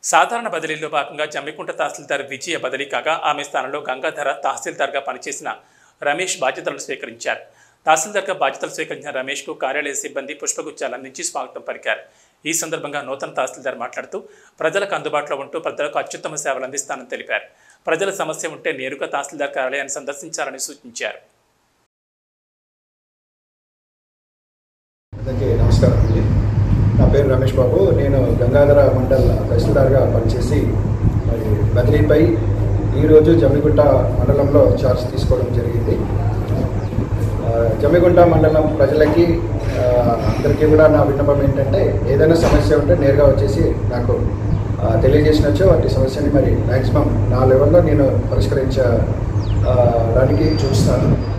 సాధారణ బదిలీలో భాగంగా జమ్మికుంట తహసీల్దార్ విజయ బదిలీ కాగా ఆమె స్థానంలో గంగాధర తహసీల్దార్గా పనిచేసిన రమేష్ బాధ్యతలను స్వీకరించారు తహసీల్దార్గా బాధ్యతలు స్వీకరించిన రమేష్కు కార్యాలయ సిబ్బంది పుష్పగుచ్చాలు అందించి స్వాగతం పలికారు ఈ సందర్భంగా నూతన తహసీల్దార్ మాట్లాడుతూ ప్రజలకు అందుబాటులో ఉంటూ ప్రజలకు అత్యుత్తమ సేవలు అందిస్తానని తెలిపారు ప్రజల సమస్య ఉంటే నేరుగా తహసీల్దార్ కార్యాలయాన్ని సందర్శించాలని సూచించారు అందరికీ నమస్కారం అండి నా పేరు రమేష్ బాబు నేను గంగాధర మండల్ తహసీల్దార్గా పనిచేసి మరి బదిలీపై ఈరోజు జమ్మిగుంట మండలంలో ఛార్జ్ తీసుకోవడం జరిగింది ఆ, జమ్మిగుంట మండలం ప్రజలకి ఆ, అందరికీ కూడా నా విన్నపం ఏంటంటే ఏదైనా సమస్య ఉంటే నేరుగా వచ్చేసి నాకు ఆ, తెలియజేసినచ్చో వాటి సమస్యని మరి మ్యాక్సిమం నా లెవెల్లో నేను పరిష్కరించడానికి చూస్తాను